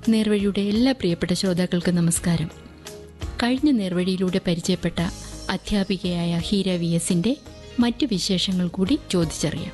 നേർവഴിയുടെ എല്ലാ പ്രിയപ്പെട്ട ശ്രോതാക്കൾക്കും നമസ്കാരം കഴിഞ്ഞ നേർവഴിയിലൂടെ പരിചയപ്പെട്ട അധ്യാപികയായ ഹീര വി എസിന്റെ മറ്റു വിശേഷങ്ങൾ കൂടി ചോദിച്ചറിയാം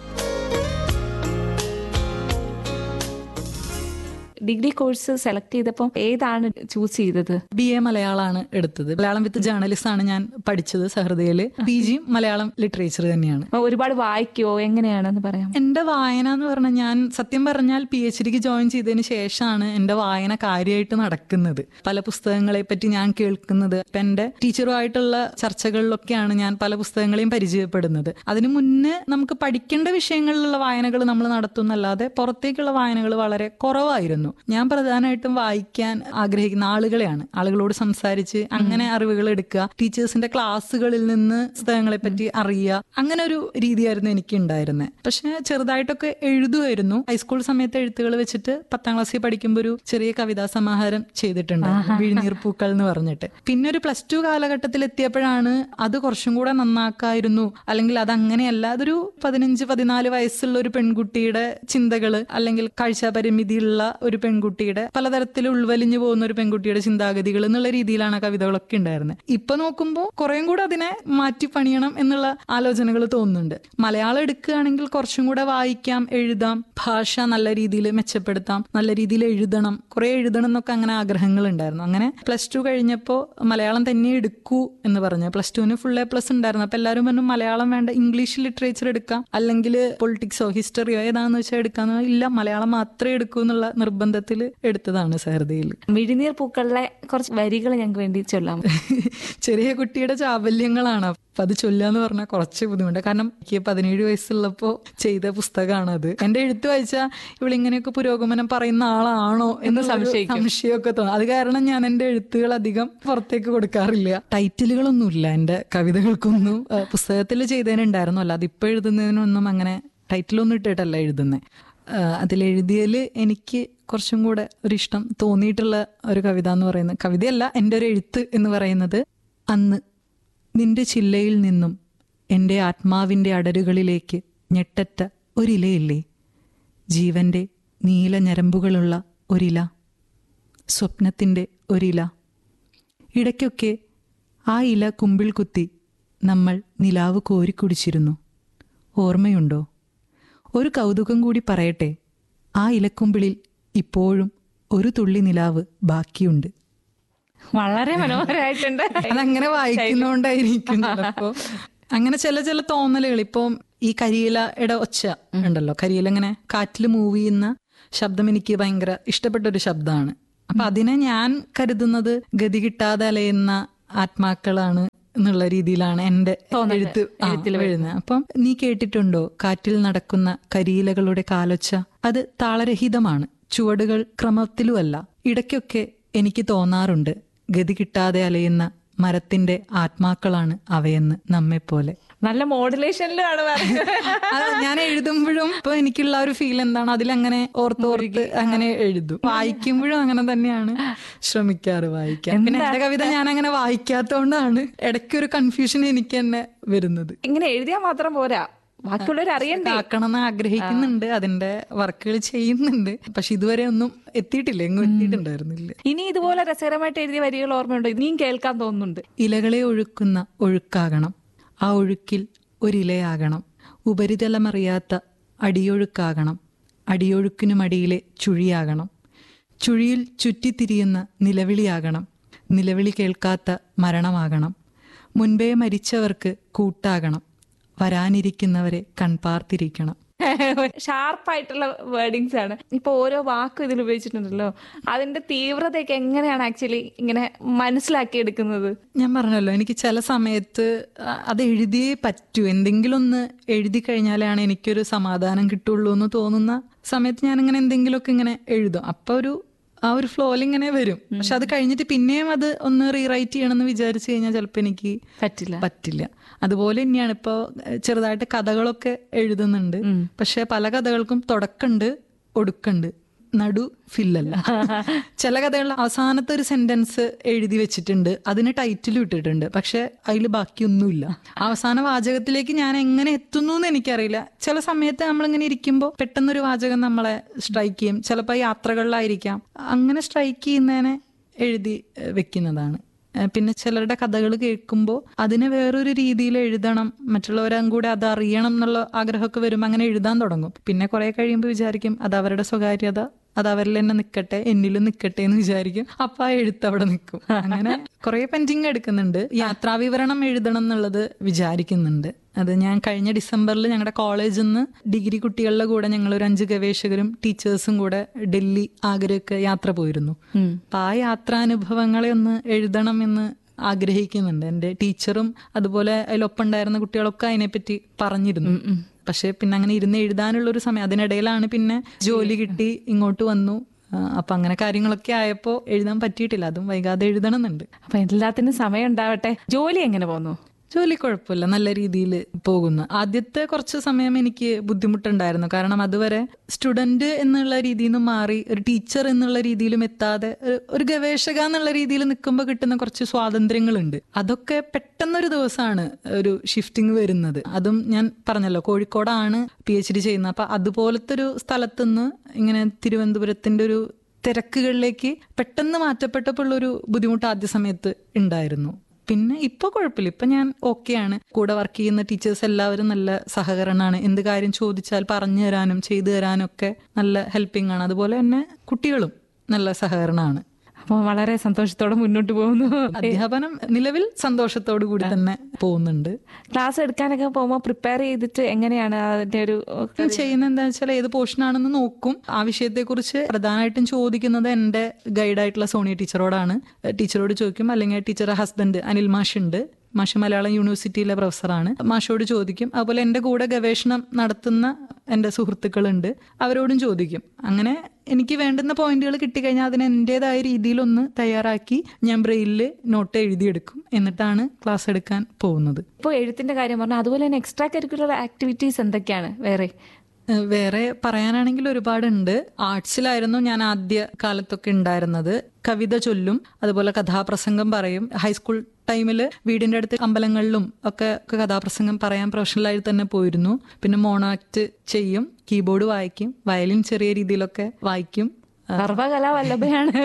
ഡിഗ്രി കോഴ്സ് സെലക്ട് ചെയ്തപ്പോൾ ഏതാണ് ചൂസ് ചെയ്തത് ബി എ മലയാളമാണ് എടുത്തത് മലയാളം വിത്ത് ജേർണലിസ്റ്റ് ആണ് ഞാൻ പഠിച്ചത് സഹൃദയില് പി ജിയും മലയാളം ലിറ്ററേച്ചർ തന്നെയാണ് അപ്പൊ ഒരുപാട് വായിക്കുവോ എങ്ങനെയാണെന്ന് പറയാം എന്റെ വായന എന്ന് പറഞ്ഞാൽ ഞാൻ സത്യം പറഞ്ഞാൽ പി എച്ച് ഡിക്ക് ജോയിൻ ചെയ്തതിന് ശേഷമാണ് എന്റെ വായന കാര്യമായിട്ട് നടക്കുന്നത് പല പുസ്തകങ്ങളെ പറ്റി ഞാൻ കേൾക്കുന്നത് ഇപ്പൊ എന്റെ ടീച്ചറുമായിട്ടുള്ള ചർച്ചകളിലൊക്കെയാണ് ഞാൻ പല പുസ്തകങ്ങളെയും പരിചയപ്പെടുന്നത് അതിനു മുന്നേ നമുക്ക് പഠിക്കേണ്ട വിഷയങ്ങളിലുള്ള വായനകൾ നമ്മൾ നടത്തുന്നല്ലാതെ പുറത്തേക്കുള്ള വായനകൾ വളരെ കുറവായിരുന്നു ഞാൻ പ്രധാനമായിട്ടും വായിക്കാൻ ആഗ്രഹിക്കുന്ന ആളുകളെയാണ് ആളുകളോട് സംസാരിച്ച് അങ്ങനെ അറിവുകൾ എടുക്കുക ടീച്ചേഴ്സിന്റെ ക്ലാസ്സുകളിൽ നിന്ന് പുസ്തകങ്ങളെ പറ്റി അറിയുക അങ്ങനെ ഒരു രീതിയായിരുന്നു എനിക്ക് ഉണ്ടായിരുന്നത് പക്ഷെ ചെറുതായിട്ടൊക്കെ എഴുതുമായിരുന്നു ഹൈസ്കൂൾ സമയത്ത് എഴുത്തുകൾ വെച്ചിട്ട് പത്താം ക്ലാസ്സിൽ പഠിക്കുമ്പോൾ ഒരു ചെറിയ കവിതാ സമാഹാരം ചെയ്തിട്ടുണ്ട് വിഴിനീർ പൂക്കൾ എന്ന് പറഞ്ഞിട്ട് പിന്നെ ഒരു പ്ലസ് ടു കാലഘട്ടത്തിൽ എത്തിയപ്പോഴാണ് അത് കുറച്ചും കൂടെ നന്നാക്കായിരുന്നു അല്ലെങ്കിൽ അത് അങ്ങനെയല്ല അതൊരു പതിനഞ്ച് പതിനാല് വയസ്സുള്ള ഒരു പെൺകുട്ടിയുടെ ചിന്തകള് അല്ലെങ്കിൽ കാഴ്ച പരിമിതിയുള്ള ഒരു പെൺകുട്ടിയുടെ പലതരത്തിൽ ഉൾവലിഞ്ഞു പോകുന്ന ഒരു പെൺകുട്ടിയുടെ ചിന്താഗതികൾ എന്നുള്ള രീതിയിലാണ് ആ കവിതകളൊക്കെ ഉണ്ടായിരുന്നത് ഇപ്പൊ നോക്കുമ്പോൾ കുറേം കൂടെ അതിനെ മാറ്റി പണിയണം എന്നുള്ള ആലോചനകൾ തോന്നുന്നുണ്ട് മലയാളം എടുക്കുകയാണെങ്കിൽ കുറച്ചും കൂടെ വായിക്കാം എഴുതാം ഭാഷ നല്ല രീതിയിൽ മെച്ചപ്പെടുത്താം നല്ല രീതിയിൽ എഴുതണം കുറെ എഴുതണം എന്നൊക്കെ അങ്ങനെ ആഗ്രഹങ്ങൾ ഉണ്ടായിരുന്നു അങ്ങനെ പ്ലസ് ടു കഴിഞ്ഞപ്പോൾ മലയാളം തന്നെ എടുക്കൂ എന്ന് പറഞ്ഞു പ്ലസ് ടുവിന് ഫുൾ എ പ്ലസ് ഉണ്ടായിരുന്നു അപ്പൊ എല്ലാവരും പറഞ്ഞു മലയാളം വേണ്ട ഇംഗ്ലീഷ് ലിറ്ററേച്ചർ എടുക്കാം അല്ലെങ്കിൽ പൊളിറ്റിക്സോ ഹിസ്റ്ററിയോ ഏതാണെന്ന് വെച്ചാൽ എടുക്കാന്ന് ഇല്ല മലയാളം മാത്രമേ എടുക്കൂ എന്നുള്ള നിർബന്ധത്തിൽ എടുത്തതാണ് സഹൃദയിൽ മിഴിനീർ പൂക്കളിലെ കുറച്ച് വരികൾ ഞങ്ങൾക്ക് വേണ്ടി ചൊല്ലാം ചെറിയ കുട്ടിയുടെ ചാബല്യങ്ങളാണ് അപ്പൊ അത് ചൊല്ലാന്ന് പറഞ്ഞാൽ കുറച്ച് ബുദ്ധിമുട്ട് കാരണം എനിക്ക് പതിനേഴ് വയസ്സുള്ളപ്പോ ചെയ്ത പുസ്തകമാണ് അത് എന്റെ എഴുത്ത് വായിച്ചാൽ ഇവളിങ്ങനെയൊക്കെ പുരോഗമനം പറയുന്ന ആളാണോ എന്ന് സംശയിക്കും. സംശയമൊക്കെ തോന്നും അത് കാരണം ഞാൻ എന്റെ എഴുത്തുകൾ അധികം പുറത്തേക്ക് കൊടുക്കാറില്ല ടൈറ്റിലുകളൊന്നുമില്ല എന്റെ കവിതകൾക്കൊന്നും പുസ്തകത്തിൽ ചെയ്തതിനുണ്ടായിരുന്നു അല്ല അതിപ്പോ എഴുതുന്നതിനൊന്നും അങ്ങനെ ടൈറ്റിലൊന്നും ഇട്ടിട്ടല്ല എഴുതുന്നത് അതിലെഴുതിയതിൽ എനിക്ക് കുറച്ചും കൂടെ ഒരു ഇഷ്ടം തോന്നിയിട്ടുള്ള ഒരു കവിത എന്ന് പറയുന്നത് കവിതയല്ല എൻ്റെ ഒരു എഴുത്ത് എന്ന് പറയുന്നത് അന്ന് നിന്റെ ചില്ലയിൽ നിന്നും എൻ്റെ ആത്മാവിൻ്റെ അടരുകളിലേക്ക് ഞെട്ടറ്റ ഒരിലയില്ലേ ജീവന്റെ നീല ഞരമ്പുകളുള്ള ഒരില സ്വപ്നത്തിൻ്റെ ഒരില ഇടയ്ക്കൊക്കെ ആ ഇല കുമ്പിൾ കുത്തി നമ്മൾ നിലാവ് കോരിക്കുടിച്ചിരുന്നു ഓർമ്മയുണ്ടോ ഒരു കൗതുകം കൂടി പറയട്ടെ ആ ഇലക്കുമ്പിളിൽ ഇപ്പോഴും ഒരു തുള്ളി നിലാവ് ബാക്കിയുണ്ട് വളരെ മനോഹരമായിട്ടുണ്ട് അതങ്ങനെ വായിക്കുന്നോണ്ടായിരിക്കും ചിലപ്പോ അങ്ങനെ ചില ചില തോന്നലുകൾ ഇപ്പൊ ഈ കരിയിലയുടെ ഒച്ച ഉണ്ടല്ലോ കരിയില ഇങ്ങനെ കാറ്റിൽ മൂവ് ചെയ്യുന്ന ശബ്ദം എനിക്ക് ഭയങ്കര ഇഷ്ടപ്പെട്ട ഒരു ശബ്ദമാണ് അപ്പൊ അതിനെ ഞാൻ കരുതുന്നത് ഗതി കിട്ടാതെ അലയുന്ന ആത്മാക്കളാണ് എന്നുള്ള രീതിയിലാണ് എന്റെ എഴുത്ത് ആ, എഴുതുന്നത് അപ്പം നീ കേട്ടിട്ടുണ്ടോ കാറ്റിൽ നടക്കുന്ന കരിയിലകളുടെ കാലൊച്ച അത് താളരഹിതമാണ് ചുവടുകൾ ക്രമത്തിലുമല്ല ഇടയ്ക്കൊക്കെ എനിക്ക് തോന്നാറുണ്ട് ഗതി കിട്ടാതെ അലയുന്ന മരത്തിന്റെ ആത്മാക്കളാണ് അവയെന്ന് നമ്മെപ്പോലെ നല്ല മോഡുലേഷനിലാണ് പറയുന്നത് അത് ഞാൻ എഴുതുമ്പോഴും ഇപ്പൊ എനിക്കുള്ള ഒരു ഫീൽ എന്താണ് അതിലങ്ങനെ ഓർത്തോർത്ത് അങ്ങനെ എഴുതും വായിക്കുമ്പോഴും അങ്ങനെ തന്നെയാണ് ശ്രമിക്കാറ് വായിക്കാൻ പിന്നെ എന്റെ കവിത ഞാൻ അങ്ങനെ വായിക്കാത്തോണ്ടാണ് ഇടയ്ക്കൊരു കൺഫ്യൂഷൻ എനിക്ക് തന്നെ വരുന്നത് ഇങ്ങനെ എഴുതിയാൽ മാത്രം പോരാ ബാക്കിയുള്ളവർ അറിയണ്ടേ ആക്കണം എന്ന് ആഗ്രഹിക്കുന്നുണ്ട് അതിന്റെ വർക്കുകൾ ചെയ്യുന്നുണ്ട് പക്ഷെ ഇതുവരെ ഒന്നും എത്തിയിട്ടില്ല എങ്ങും എത്തിയിട്ടുണ്ടായിരുന്നില്ല ഇനി ഇതുപോലെ രസകരമായിട്ട് എഴുതിയ വരികൾ ഓർമ്മയുണ്ടോ ഇനിയും കേൾക്കാൻ തോന്നുന്നുണ്ട് ഇലകളെ ഒഴുക്കുന്ന ഒഴുക്കാകണം ആ ഒഴുക്കിൽ ഒരിലയാകണം ഉപരിതലമറിയാത്ത അടിയൊഴുക്കാകണം അടിയൊഴുക്കിനുമടിയിലെ ചുഴിയാകണം ചുഴിയിൽ ചുറ്റിത്തിരിയുന്ന നിലവിളിയാകണം നിലവിളി കേൾക്കാത്ത മരണമാകണം മുൻപേ മരിച്ചവർക്ക് കൂട്ടാകണം വരാനിരിക്കുന്നവരെ കൺപാർത്തിരിക്കണം ഷാർപ്പായിട്ടുള്ള വേർഡിങ്സ് ആണ് ഇപ്പൊ ഓരോ വാക്കും ഇതിൽ ഉപയോഗിച്ചിട്ടുണ്ടല്ലോ അതിന്റെ തീവ്രതയൊക്കെ എങ്ങനെയാണ് ആക്ച്വലി ഇങ്ങനെ മനസ്സിലാക്കി എടുക്കുന്നത് ഞാൻ പറഞ്ഞല്ലോ എനിക്ക് ചില സമയത്ത് അ- അത് എഴുതിയേ പറ്റൂ എന്തെങ്കിലും ഒന്ന് എഴുതി കഴിഞ്ഞാലാണ് എനിക്കൊരു സമാധാനം കിട്ടുള്ളൂ എന്ന് തോന്നുന്ന സമയത്ത് ഞാൻ ഇങ്ങനെ എന്തെങ്കിലുമൊക്കെ ഇങ്ങനെ എഴുതും അപ്പൊ ഒരു ആ ഒരു ഫ്ലോയിൽ ഇങ്ങനെ വരും പക്ഷെ അത് കഴിഞ്ഞിട്ട് പിന്നെയും അത് ഒന്ന് റീറൈറ്റ് ചെയ്യണമെന്ന് വിചാരിച്ചു കഴിഞ്ഞാൽ ചിലപ്പോൾ എനിക്ക് പറ്റില്ല പറ്റില്ല അതുപോലെ തന്നെയാണ് ഇപ്പോൾ ചെറുതായിട്ട് കഥകളൊക്കെ എഴുതുന്നുണ്ട് പക്ഷെ പല കഥകൾക്കും തുടക്കമുണ്ട് ഒടുക്കുണ്ട് നടു ഫില്ലല്ല ചില കഥകളിൽ അവസാനത്തെ ഒരു സെന്റൻസ് എഴുതി വെച്ചിട്ടുണ്ട് അതിന് ടൈറ്റിൽ ഇട്ടിട്ടുണ്ട് പക്ഷെ അതിൽ ബാക്കിയൊന്നുമില്ല അവസാന വാചകത്തിലേക്ക് ഞാൻ എങ്ങനെ എത്തുന്നു എന്ന് എനിക്കറിയില്ല ചില സമയത്ത് നമ്മളിങ്ങനെ ഇരിക്കുമ്പോൾ പെട്ടെന്നൊരു വാചകം നമ്മളെ സ്ട്രൈക്ക് ചെയ്യും ചിലപ്പോൾ യാത്രകളിലായിരിക്കാം അങ്ങനെ സ്ട്രൈക്ക് ചെയ്യുന്നതിനെ എഴുതി ഏഹ്, വെക്കുന്നതാണ് ഏഹ് പിന്നെ ചിലരുടെ കഥകൾ കേൾക്കുമ്പോൾ അതിനെ വേറൊരു രീതിയിൽ എഴുതണം മറ്റുള്ളവരും കൂടെ അത് അറിയണം എന്നുള്ള ആഗ്രഹമൊക്കെ വരുമ്പോൾ അങ്ങനെ എഴുതാൻ തുടങ്ങും പിന്നെ കുറെ കഴിയുമ്പോൾ വിചാരിക്കും അത് അവരുടെ സ്വകാര്യത അത് അവരിൽ തന്നെ നിൽക്കട്ടെ എന്നിലും നിൽക്കട്ടെ എന്ന് വിചാരിക്കും അപ്പൊ ആ എഴുത്ത് അവിടെ നിൽക്കും അങ്ങനെ കുറെ പെൻഡിങ് എടുക്കുന്നുണ്ട് യാത്രാവിവരണം എഴുതണം എന്നുള്ളത് വിചാരിക്കുന്നുണ്ട് അത് ഞാൻ കഴിഞ്ഞ ഡിസംബറിൽ ഞങ്ങളുടെ കോളേജിൽ നിന്ന് ഡിഗ്രി കുട്ടികളുടെ കൂടെ ഞങ്ങൾ ഒരു അഞ്ച് ഗവേഷകരും ടീച്ചേഴ്സും കൂടെ ഡൽഹി ആഗ്രഹമൊക്കെ യാത്ര പോയിരുന്നു അപ്പൊ ആ യാത്രാനുഭവങ്ങളെ ഒന്ന് എഴുതണം എന്ന് ആഗ്രഹിക്കുന്നുണ്ട് എൻ്റെ ടീച്ചറും അതുപോലെ അതിലൊപ്പം ഉണ്ടായിരുന്ന കുട്ടികളൊക്കെ അതിനെപ്പറ്റി പറഞ്ഞിരുന്നു പക്ഷെ പിന്നെ അങ്ങനെ ഇരുന്ന് എഴുതാനുള്ള ഒരു സമയം അതിനിടയിലാണ് പിന്നെ ജോലി കിട്ടി ഇങ്ങോട്ട് വന്നു ആ, അപ്പൊ അങ്ങനെ കാര്യങ്ങളൊക്കെ ആയപ്പോ എഴുതാൻ പറ്റിയിട്ടില്ല അതും വൈകാതെ എഴുതണമെന്നുണ്ട് അപ്പൊ എല്ലാത്തിനും സമയം ഉണ്ടാവട്ടെ ജോലി എങ്ങനെ പോന്നു ജോലി കുഴപ്പമില്ല നല്ല രീതിയിൽ പോകുന്നു ആദ്യത്തെ കുറച്ച് സമയം എനിക്ക് ബുദ്ധിമുട്ടുണ്ടായിരുന്നു കാരണം അതുവരെ സ്റ്റുഡന്റ് എന്നുള്ള രീതിയിൽ നിന്ന് മാറി ഒരു ടീച്ചർ എന്നുള്ള രീതിയിലും എത്താതെ ഒരു- ഒരു ഗവേഷക എന്നുള്ള രീതിയിൽ നിൽക്കുമ്പോൾ കിട്ടുന്ന കുറച്ച് സ്വാതന്ത്ര്യങ്ങളുണ്ട് അതൊക്കെ പെട്ടെന്നൊരു ദിവസമാണ് ഒരു ഷിഫ്റ്റിംഗ് വരുന്നത് അതും ഞാൻ പറഞ്ഞല്ലോ കോഴിക്കോടാണ് പി എച്ച് ഡി ചെയ്യുന്നത് അപ്പൊ അതുപോലത്തെ ഒരു സ്ഥലത്തുനിന്ന് ഇങ്ങനെ തിരുവനന്തപുരത്തിന്റെ ഒരു തിരക്കുകളിലേക്ക് പെട്ടെന്ന് മാറ്റപ്പെട്ടപ്പോൾ ഒരു ബുദ്ധിമുട്ട് ആദ്യ സമയത്ത് ഉണ്ടായിരുന്നു പിന്നെ ഇപ്പൊ കുഴപ്പമില്ല ഇപ്പൊ ഞാൻ ഓക്കെയാണ് കൂടെ വർക്ക് ചെയ്യുന്ന ടീച്ചേഴ്സ് എല്ലാവരും നല്ല സഹകരണമാണ് എന്ത് കാര്യം ചോദിച്ചാൽ പറഞ്ഞു തരാനും ചെയ്തു തരാനും ഒക്കെ നല്ല ഹെൽപ്പിംഗ് ആണ് അതുപോലെ തന്നെ കുട്ടികളും നല്ല സഹകരണമാണ് അപ്പൊ വളരെ സന്തോഷത്തോടെ മുന്നോട്ട് പോകുന്നു അധ്യാപനം നിലവിൽ സന്തോഷത്തോടു കൂടി തന്നെ പോകുന്നുണ്ട് ക്ലാസ് എടുക്കാനൊക്കെ പോകുമ്പോൾ പ്രിപ്പയർ ചെയ്തിട്ട് എങ്ങനെയാണ് അതിന്റെ ഒരു ഞാൻ ചെയ്യുന്നത് എന്താ വെച്ചാൽ ഏത് പോർഷൻ ആണെന്ന് നോക്കും ആ വിഷയത്തെക്കുറിച്ച് പ്രധാനമായിട്ടും ചോദിക്കുന്നത് എൻ്റെ ഗൈഡായിട്ടുള്ള സോണിയ ടീച്ചറോടാണ് ടീച്ചറോട് ചോദിക്കും അല്ലെങ്കിൽ ടീച്ചറുടെ ഹസ്ബൻഡ് അനിൽ മാഷ് ഉണ്ട് മാഷ് മലയാളം യൂണിവേഴ്സിറ്റിയിലെ പ്രൊഫസറാണ് മാഷോട് ചോദിക്കും അതുപോലെ എൻ്റെ കൂടെ ഗവേഷണം നടത്തുന്ന എൻ്റെ സുഹൃത്തുക്കളുണ്ട് അവരോടും ചോദിക്കും അങ്ങനെ എനിക്ക് വേണ്ടുന്ന പോയിന്റുകൾ കിട്ടിക്കഴിഞ്ഞാൽ അതിന് എൻ്റെതായ രീതിയിലൊന്ന് തയ്യാറാക്കി ഞാൻ ബ്രെയിലിൽ നോട്ട് എഴുതിയെടുക്കും എന്നിട്ടാണ് ക്ലാസ് എടുക്കാൻ പോകുന്നത് ഇപ്പൊ എഴുത്തിന്റെ കാര്യം പറഞ്ഞു അതുപോലെ തന്നെ എക്സ്ട്രാ കരിക്കുലർ ആക്ടിവിറ്റീസ് എന്തൊക്കെയാണ് വേറെ ഏഹ് വേറെ പറയാനാണെങ്കിൽ ഒരുപാടുണ്ട് ആർട്സിലായിരുന്നു ഞാൻ ആദ്യ കാലത്തൊക്കെ ഉണ്ടായിരുന്നത് കവിത ചൊല്ലും അതുപോലെ കഥാപ്രസംഗം പറയും ഹൈസ്കൂൾ ടൈമിൽ വീടിന്റെ അടുത്ത് അമ്പലങ്ങളിലും ഒക്കെ ഒക്കെ കഥാപ്രസംഗം പറയാൻ പ്രൊഫഷണലായി തന്നെ പോയിരുന്നു പിന്നെ മോണോ ആക്ട് ചെയ്യും കീബോർഡ് വായിക്കും വയലിൻ ചെറിയ രീതിയിലൊക്കെ വായിക്കും സർവകലാവല്ലഭയാണ്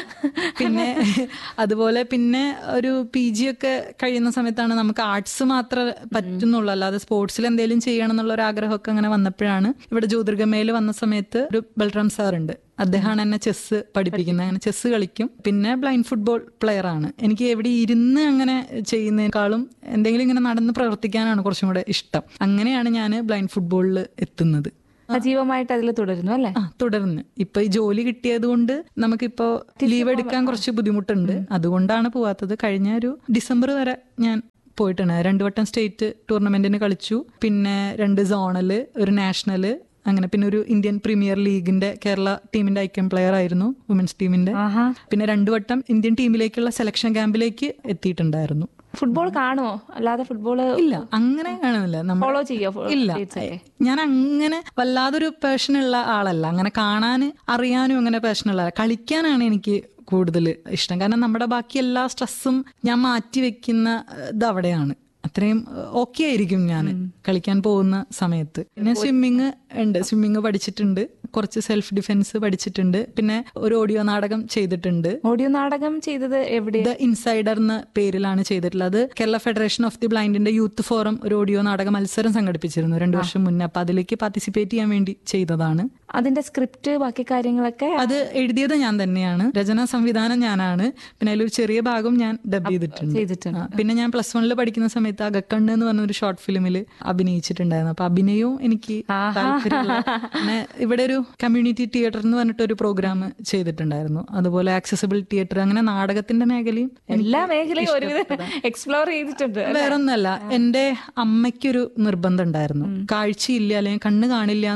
പിന്നെ അതുപോലെ പിന്നെ ഒരു പി ജി ഒക്കെ കഴിയുന്ന സമയത്താണ് നമുക്ക് ആർട്സ് മാത്രമേ പറ്റുന്നുള്ളൂ അല്ലാതെ സ്പോർട്സിൽ എന്തെങ്കിലും ചെയ്യണം എന്നുള്ള ഒരു ആഗ്രഹമൊക്കെ അങ്ങനെ വന്നപ്പോഴാണ് ഇവിടെ ജ്യോതിർഗമയിൽ വന്ന സമയത്ത് ഒരു ബൽറാം സാർ ഉണ്ട് അദ്ദേഹമാണ് എന്നെ ചെസ് പഠിപ്പിക്കുന്നത് അങ്ങനെ ചെസ് കളിക്കും പിന്നെ ബ്ലൈൻഡ് ഫുട്ബോൾ പ്ലെയർ ആണ് എനിക്ക് എവിടെ ഇരുന്ന് അങ്ങനെ ചെയ്യുന്നതിനേക്കാളും എന്തെങ്കിലും ഇങ്ങനെ നടന്ന് പ്രവർത്തിക്കാനാണ് കുറച്ചും കൂടെ ഇഷ്ടം അങ്ങനെയാണ് ഞാൻ ബ്ലൈൻഡ് ഫുട്ബോളിൽ എത്തുന്നത് സജീവമായിട്ട് അതിൽ തുടരുന്നു അല്ലെ ആ തുടർന്ന് ഇപ്പൊ ഈ ജോലി കിട്ടിയത് കൊണ്ട് നമുക്കിപ്പോ ലീവ് എടുക്കാൻ കുറച്ച് ബുദ്ധിമുട്ടുണ്ട് അതുകൊണ്ടാണ് പോവാത്തത് കഴിഞ്ഞ ഒരു ഡിസംബർ വരെ ഞാൻ പോയിട്ടുണ്ട് രണ്ടു വട്ടം സ്റ്റേറ്റ് ടൂർണമെന്റിന് കളിച്ചു പിന്നെ രണ്ട് സോണല് ഒരു നാഷണല് അങ്ങനെ പിന്നെ ഒരു ഇന്ത്യൻ പ്രീമിയർ ലീഗിന്റെ കേരള ടീമിന്റെ ഐക്യം പ്ലെയർ ആയിരുന്നു വുമൻസ് ടീമിന്റെ ആഹാ പിന്നെ രണ്ടു വട്ടം ഇന്ത്യൻ ടീമിലേക്കുള്ള സെലക്ഷൻ ക്യാമ്പിലേക്ക് എത്തിയിട്ടുണ്ടായിരുന്നു ഫുട്ബോൾ കാണുമോ അല്ലാതെ ഫുട്ബോൾ ഇല്ല അങ്ങനെ കാണുന്നില്ല നമ്മൾ ഫോളോ ചെയ്യോ ഇല്ല dates ഒക്കെ? ഞാൻ അങ്ങനെ വല്ലാതൊരു പാഷനുള്ള ആളല്ല അങ്ങനെ കാണാൻ അറിയാനും അങ്ങനെ പാഷനുള്ള കളിക്കാനാണ് എനിക്ക് കൂടുതൽ ഇഷ്ടം കാരണം നമ്മുടെ ബാക്കി എല്ലാ സ്ട്രെസ്സും ഞാൻ മാറ്റി വെക്കുന്ന ഏഹ്, ഇത് അവിടെയാണ് അത്രയും ഓക്കെ ആയിരിക്കും ഞാൻ കളിക്കാൻ പോകുന്ന സമയത്ത് പിന്നെ സ്വിമ്മിങ് ഉണ്ട് സ്വിമ്മിങ് പഠിച്ചിട്ടുണ്ട് കുറച്ച് സെൽഫ് ഡിഫെൻസ് പഠിച്ചിട്ടുണ്ട് പിന്നെ ഒരു ഓഡിയോ നാടകം ചെയ്തിട്ടുണ്ട് ഓഡിയോ നാടകം ചെയ്തത് എവിടെ ദ ഇൻസൈഡർ എന്ന പേരിലാണ് ചെയ്തിട്ടുള്ളത് കേരള ഫെഡറേഷൻ ഓഫ് ദി ബ്ലൈൻഡിന്റെ യൂത്ത് ഫോറം ഒരു ഓഡിയോ നാടക മത്സരം സംഘടിപ്പിച്ചിരുന്നു രണ്ടു വർഷം മുന്നേ അപ്പൊ അതിലേക്ക് പാർട്ടിസിപ്പേറ്റ് ചെയ്യാൻ വേണ്ടി ചെയ്തതാണ് അതിന്റെ സ്ക്രിപ്റ്റ് ബാക്കി കാര്യങ്ങളൊക്കെ അത് എഴുതിയത് ഞാൻ തന്നെയാണ് രചനാ സംവിധാനം ഞാനാണ് പിന്നെ അതിലൊരു ചെറിയ ഭാഗം ഞാൻ ഡബ് ചെയ്തിട്ടുണ്ട് ചെയ്തിട്ടുണ്ട് ആ, പിന്നെ ഞാൻ പ്ലസ് വണ്ണിൽ പഠിക്കുന്ന സമയത്ത് അകക്കണ്ണ് എന്ന് പറഞ്ഞ ഒരു ഷോർട്ട് ഫിലിമിൽ അഭിനയിച്ചിട്ടുണ്ടായിരുന്നു അപ്പൊ അഭിനയവും എനിക്ക് താല്പര്യമുള്ള പിന്നെ ഇവിടെ ഒരു കമ്മ്യൂണിറ്റി തിയേറ്റർ എന്ന് പറഞ്ഞിട്ട് ഒരു പ്രോഗ്രാം ചെയ്തിട്ടുണ്ടായിരുന്നു അതുപോലെ ആക്സസിബിൾ തിയേറ്റർ അങ്ങനെ നാടകത്തിന്റെ മേഖലയും എല്ലാ മേഖലയും ഒരുവിധം എക്സ്പ്ലോർ ചെയ്തിട്ടുണ്ട് വേറൊന്നല്ല എന്റെ അമ്മയ്ക്കൊരു നിർബന്ധം ഉണ്ടായിരുന്നു കാഴ്ചയില്ല അല്ലെങ്കിൽ കണ്ണ് കാണില്ല എന്ന്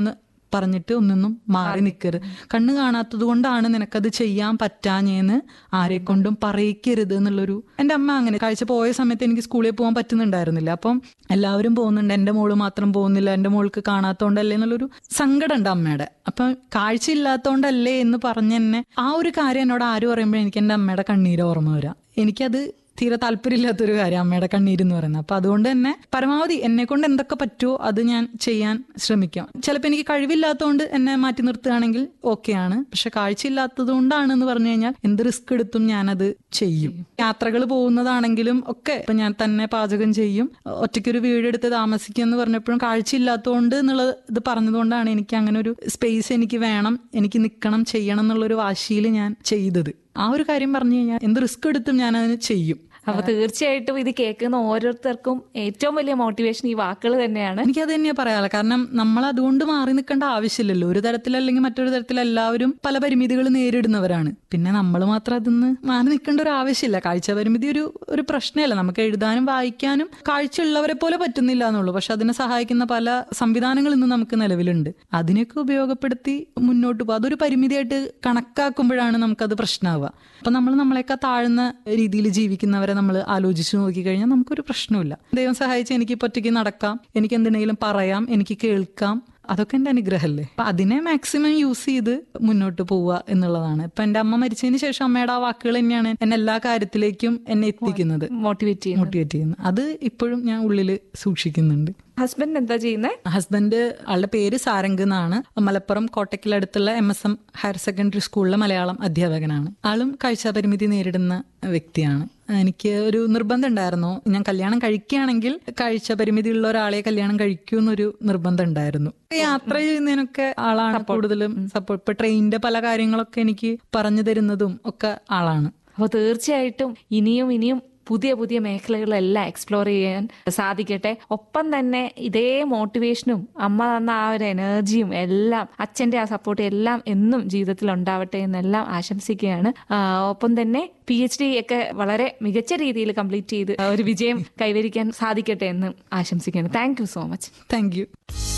പറഞ്ഞിട്ട് ഒന്നൊന്നും മാറി നിൽക്കരുത് കണ്ണ് കാണാത്തത് കൊണ്ടാണ് നിനക്കത് ചെയ്യാൻ പറ്റാഞ്ഞേന്ന് ആരെ കൊണ്ടും പറയിക്കരുത് എന്നുള്ളൊരു എൻ്റെ അമ്മ അങ്ങനെ കാഴ്ച പോയ സമയത്ത് എനിക്ക് സ്കൂളിൽ പോകാൻ പറ്റുന്നുണ്ടായിരുന്നില്ല അപ്പം എല്ലാവരും പോകുന്നുണ്ട് എൻ്റെ മോള് മാത്രം പോകുന്നില്ല എൻ്റെ മോൾക്ക് കാണാത്തോണ്ടല്ലേ എന്നുള്ളൊരു സങ്കടം ഉണ്ട് അമ്മയുടെ അപ്പം കാഴ്ചയില്ലാത്തോണ്ടല്ലേ എന്ന് പറഞ്ഞ് എന്നെ ആ ഒരു കാര്യം എന്നോട് ആര് പറയുമ്പോൾ എനിക്ക് എൻ്റെ അമ്മയുടെ കണ്ണീര് ഓർമ്മ വരാം എനിക്കത് തീരെ താല്പര്യമില്ലാത്തൊരു കാര്യം അമ്മയുടെ കണ്ണീരെന്ന് പറയുന്നത് അപ്പൊ അതുകൊണ്ട് തന്നെ പരമാവധി എന്നെ കൊണ്ട് എന്തൊക്കെ പറ്റുമോ അത് ഞാൻ ചെയ്യാൻ ശ്രമിക്കാം ചിലപ്പോൾ എനിക്ക് കഴിവില്ലാത്തതുകൊണ്ട് എന്നെ മാറ്റി നിർത്തുകയാണെങ്കിൽ ഓക്കെയാണ് പക്ഷെ കാഴ്ചയില്ലാത്തത് കൊണ്ടാണെന്ന് പറഞ്ഞു കഴിഞ്ഞാൽ എന്ത് റിസ്ക് എടുത്തും ഞാനത് ചെയ്യും യാത്രകൾ പോകുന്നതാണെങ്കിലും ഒക്കെ ഇപ്പൊ ഞാൻ തന്നെ പാചകം ചെയ്യും ഒറ്റയ്ക്കൊരു വീടെടുത്ത് താമസിക്കുക എന്ന് പറഞ്ഞപ്പോഴും കാഴ്ചയില്ലാത്തതുകൊണ്ട് എന്നുള്ളത് ഇത് പറഞ്ഞതുകൊണ്ടാണ് എനിക്ക് അങ്ങനെ ഒരു സ്പേസ് എനിക്ക് വേണം എനിക്ക് നിൽക്കണം ചെയ്യണം എന്നുള്ളൊരു വാശിയിൽ ഞാൻ ചെയ്തത് ആ ഒരു കാര്യം പറഞ്ഞു കഴിഞ്ഞാൽ എന്ത് റിസ്ക് എടുത്തും ഞാൻ അതിന് ചെയ്യും അപ്പൊ തീർച്ചയായിട്ടും ഇത് കേൾക്കുന്ന ഓരോരുത്തർക്കും ഏറ്റവും വലിയ മോട്ടിവേഷൻ ഈ വാക്കുകൾ തന്നെയാണ് എനിക്കത് തന്നെയാ പറയാനുള്ളത് കാരണം നമ്മൾ അതുകൊണ്ട് മാറി നിൽക്കേണ്ട ആവശ്യമില്ലല്ലോ ഒരു തരത്തിലല്ലെങ്കിൽ മറ്റൊരു തരത്തിൽ എല്ലാവരും പല പരിമിതികൾ നേരിടുന്നവരാണ് പിന്നെ നമ്മൾ മാത്രം അതിന്ന് മാറി നിൽക്കേണ്ട ഒരു ആവശ്യമില്ല കാഴ്ച പരിമിതി ഒരു ഒരു പ്രശ്നമല്ല നമുക്ക് എഴുതാനും വായിക്കാനും കാഴ്ചയുള്ളവരെ പോലെ പറ്റുന്നില്ല എന്നുള്ളൂ പക്ഷെ അതിനെ സഹായിക്കുന്ന പല സംവിധാനങ്ങൾ ഇന്ന് നമുക്ക് നിലവിലുണ്ട് അതിനെയൊക്കെ ഉപയോഗപ്പെടുത്തി മുന്നോട്ട് പോകുക അതൊരു പരിമിതിയായിട്ട് കണക്കാക്കുമ്പോഴാണ് നമുക്കത് പ്രശ്നമാവുക അപ്പൊ നമ്മൾ നമ്മളെക്കാൾ താഴ്ന്ന രീതിയിൽ ജീവിക്കുന്നവരെ നമ്മൾ ആലോചിച്ച് നോക്കിക്കഴിഞ്ഞാൽ നമുക്കൊരു പ്രശ്നമില്ല ദൈവം സഹായിച്ച് എനിക്ക് ഇപ്പൊ ഒറ്റയ്ക്ക് നടക്കാം എനിക്ക് എന്തിനെങ്കിലും പറയാം എനിക്ക് കേൾക്കാം അതൊക്കെ എൻ്റെ അനുഗ്രഹമല്ലേ അപ്പൊ അതിനെ മാക്സിമം യൂസ് ചെയ്ത് മുന്നോട്ട് പോവുക എന്നുള്ളതാണ് ഇപ്പൊ എൻ്റെ അമ്മ മരിച്ചതിന് ശേഷം അമ്മയുടെ ആ വാക്കുകൾ തന്നെയാണ് എന്നെ എല്ലാ കാര്യത്തിലേക്കും എന്നെ എത്തിക്കുന്നത് മോട്ടിവേറ്റ് ചെയ്യുന്നത് മോട്ടിവേറ്റ് ചെയ്യുന്നത് അത് ഇപ്പോഴും ഞാൻ ഉള്ളിൽ സൂക്ഷിക്കുന്നുണ്ട് ഹസ്ബൻഡ് എന്താ ചെയ്യുന്നത് ഹസ്ബൻഡ് ആളുടെ പേര് സാരംഗ് എന്നാണ് മലപ്പുറം കോട്ടയ്ക്കലടുത്തുള്ള M S M higher secondary സ്കൂളിലെ മലയാളം അധ്യാപകനാണ് ആളും കാഴ്ചാപരിമിതി നേരിടുന്ന വ്യക്തിയാണ് എനിക്ക് ഒരു നിർബന്ധം ഉണ്ടായിരുന്നു ഞാൻ കല്യാണം കഴിക്കുകയാണെങ്കിൽ കാഴ്ച പരിമിതി ഉള്ള ഒരാളെ കല്യാണം കഴിക്കൂ എന്നൊരു നിർബന്ധം ഉണ്ടായിരുന്നു യാത്ര ചെയ്യുന്നതിനൊക്കെ ആളാണ് കൂടുതലും സപ്പോർട്ട് ഇപ്പൊ ട്രെയിനിന്റെ പല കാര്യങ്ങളൊക്കെ എനിക്ക് പറഞ്ഞു തരുന്നതും ഒക്കെ ആളാണ് അപ്പൊ തീർച്ചയായിട്ടും ഇനിയും ഇനിയും പുതിയ പുതിയ മേഖലകളെല്ലാം എക്സ്പ്ലോർ ചെയ്യാൻ സാധിക്കട്ടെ ഒപ്പം തന്നെ ഇതേ മോട്ടിവേഷനും അമ്മ തന്ന ആ ഒരു എനർജിയും എല്ലാം അച്ഛന്റെ ആ സപ്പോർട്ട് എല്ലാം എന്നും ജീവിതത്തിൽ ഉണ്ടാവട്ടെ എന്നെല്ലാം ആശംസിക്കുകയാണ് ആ, ഒപ്പം തന്നെ പി എച്ച് ഡി ഒക്കെ വളരെ മികച്ച രീതിയിൽ കംപ്ലീറ്റ് ചെയ്ത് ഒരു വിജയം കൈവരിക്കാൻ സാധിക്കട്ടെ എന്ന് ആശംസിക്കുകയാണ് thank you so much thank you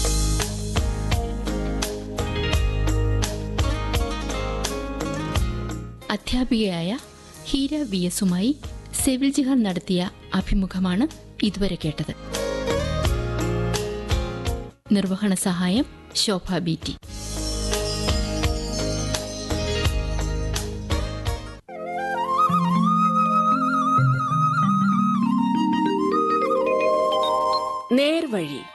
അധ്യാപികയായ ഹീര വി എസുമായി സെവിൽ ജിഹാൻ നടത്തിയ അഭിമുഖമാണ് ഇതുവരെ കേട്ടത് നിർവഹണ സഹായം ശോഭ ബി ടി നേർവഴി